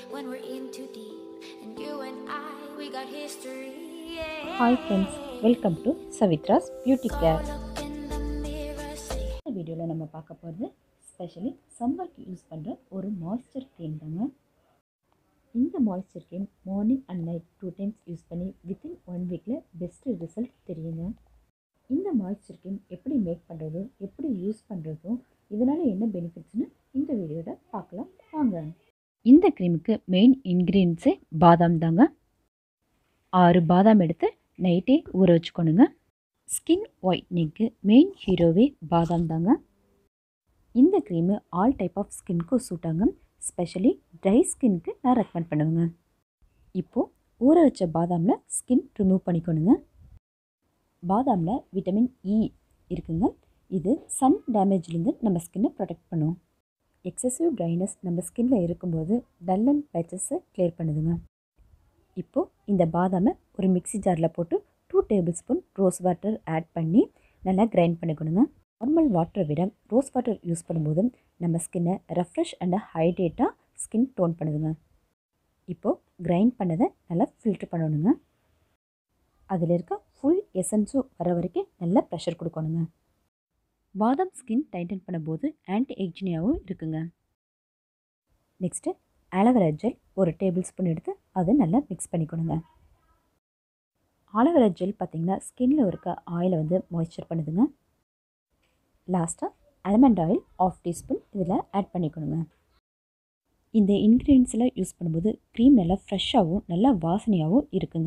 when we're in too deep. And you and I, we got history. Yeah. Hi friends welcome to Savithra's beauty care Look in the mirror, say, இந்த வீடியோவில் நம்ம பார்க்க போகிறது specially சம்மருக்கு use பண்ணுற ஒரு moisture cream தாங்க இந்த moisture cream morning and night two times use பண்ணி வித்தின் ஒன் வீக்கில் பெஸ்ட்டு ரிசல்ட் தெரியுங்க இந்த மாய்ஸ்சர் க்ரீம் எப்படி மேக் பண்ணுறது எப்படி யூஸ் பண்ணுறதும் இதனால் என்ன பெனிஃபிட்ஸ்னு இந்த வீடியோவில் பார்க்கலாம் வாங்க இந்த க்ரீமுக்கு மெயின் இன்க்ரீடியன்ஸே பாதாம் தாங்க ஆறு பாதாம் எடுத்து நைட்டே ஊற வச்சுக்கணுங்க ஸ்கின் ஒயிட்னிங்க்கு மெயின் ஹீரோவே பாதாம் தாங்க இந்த க்ரீமு ஆல் டைப் ஆஃப் ஸ்கின்க்கும் சூட் ஆகும் ஸ்பெஷலி ட்ரை ஸ்கின்க்கு நான் ரெக்கமெண்ட் பண்ணுவேங்க இப்போது ஊற வச்ச பாதாமில் ஸ்கின் ரிமூவ் பண்ணிக்கணுங்க பாதாமில் விட்டமின் இ இருக்குங்க இது சன் டேமேஜ்லேருந்து நம்ம ஸ்கின்னை ப்ரொடெக்ட் பண்ணும் எக்ஸசிவ் ட்ரைனஸ் நம்ம ஸ்கின்ல இருக்கும்போது டல் அண்ட் பேச்சஸை கிளியர் பண்ணுதுங்க இப்போது இந்த பாதாமை ஒரு மிக்ஸி ஜாரில் போட்டு two tablespoon rose water add பண்ணி நல்லா கிரைண்ட் பண்ணிக்கணுங்க நார்மல் வாட்டரை விட ரோஸ் வாட்டர் யூஸ் பண்ணும்போது நம்ம ஸ்கின்னை ரெஃப்ரெஷ் அண்ட் ஹைட்ரேட்டாக ஸ்கின் டோன் பண்ணுதுங்க இப்போது கிரைண்ட் பண்ணதை நல்லா ஃபில்ட்ரு பண்ணணுங்க அதில் இருக்க ஃபுல் எசன்ஸும் வர வரைக்கும் நல்லா ப்ரெஷர் கொடுக்கணுங்க பாதாம் ஸ்கின் டைட்டன் பண்ணும்போது ஆன்டி எக்ஜினியாவும் இருக்குங்க நெக்ஸ்ட்டு ஆலோவேரா ஜெல் ஒரு டேபிள் ஸ்பூன் எடுத்து அதை நல்லா மிக்ஸ் பண்ணிக்கணுங்க ஆலோவேரா ஜெல் பார்த்திங்கன்னா ஸ்கின்ல இருக்க ஆயிலை வந்து மாய்ஸ்சர் பண்ணுதுங்க லாஸ்ட்டாக ஆல்மண்ட் ஆயில் ஆஃப் டீஸ்பூன் இதில் ஆட் பண்ணிக்கணுங்க இந்த இன்க்ரீடியன்ஸில் யூஸ் பண்ணும்போது க்ரீம் நல்லா ஃப்ரெஷ்ஷாகவும் நல்லா வாசனையாகவும் இருக்குங்க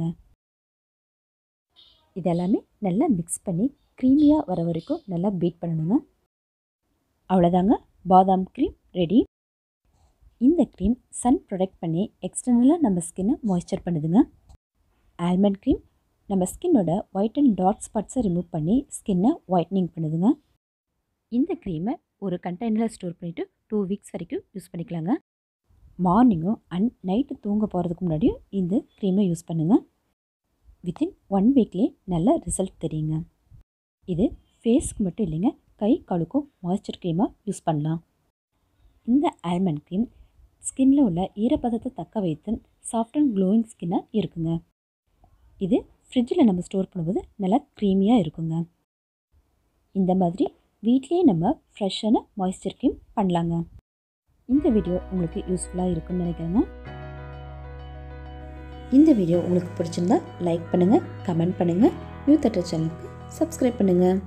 இதெல்லாமே நல்லா மிக்ஸ் பண்ணி க்ரீமியாக வர வரைக்கும் நல்லா பீட் பண்ணணுங்க அவ்வளோதாங்க பாதாம் க்ரீம் ரெடி இந்த க்ரீம் சன் ப்ரொடெக்ட் பண்ணி எக்ஸ்டர்னலாக நம்ம ஸ்கின்னை மாய்ஸ்சர் பண்ணுதுங்க ஆல்மண்ட் க்ரீம் நம்ம ஸ்கின்னோட ஒயிட் அண்ட் டார்க் ஸ்பாட்ஸை ரிமூவ் பண்ணி ஸ்கின்னை ஒயிட்னிங் பண்ணுதுங்க இந்த க்ரீமை ஒரு கண்டெய்னரில் ஸ்டோர் பண்ணிவிட்டு டூ வீக்ஸ் வரைக்கும் யூஸ் பண்ணிக்கலாங்க மார்னிங்கும் அண்ட் நைட்டு தூங்க போகிறதுக்கு முன்னாடியும் இந்த க்ரீமை யூஸ் பண்ணுங்கள் வித்தின் ஒன் வீக்லேயே நல்ல ரிசல்ட் தெரியுங்க இது ஃபேஸ்க்கு மட்டும் இல்லைங்க கை காலுக்கும் மாய்ஸ்சர் க்ரீமாக யூஸ் பண்ணலாம் இந்த ஆல்மண்ட் க்ரீம் ஸ்கின்ல உள்ள ஈரப்பதத்தை தக்க வைத்து சாஃப்ட் அண்ட் க்ளோயிங் ஸ்கின்னாக இருக்குங்க இது ஃப்ரிட்ஜில் நம்ம ஸ்டோர் பண்ணும்போது நல்லா க்ரீமியாக இருக்குங்க இந்த மாதிரி வீட்லேயே நம்ம ஃப்ரெஷ்ஷான மாய்ஸ்சர் க்ரீம் பண்ணலாங்க இந்த வீடியோ உங்களுக்கு யூஸ்ஃபுல்லாக இருக்குன்னு நினைக்கிறேங்க இந்த வீடியோ உங்களுக்கு பிடிச்சிருந்தா லைக் பண்ணுங்கள் கமெண்ட் பண்ணுங்கள் நியூ தட்டர் சேனலுக்கு சப்ஸ்கிரைப் பண்ணுங்கள்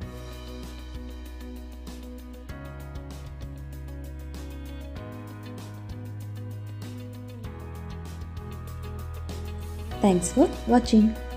தேங்க்ஸ் ஃபார் வாட்சிங்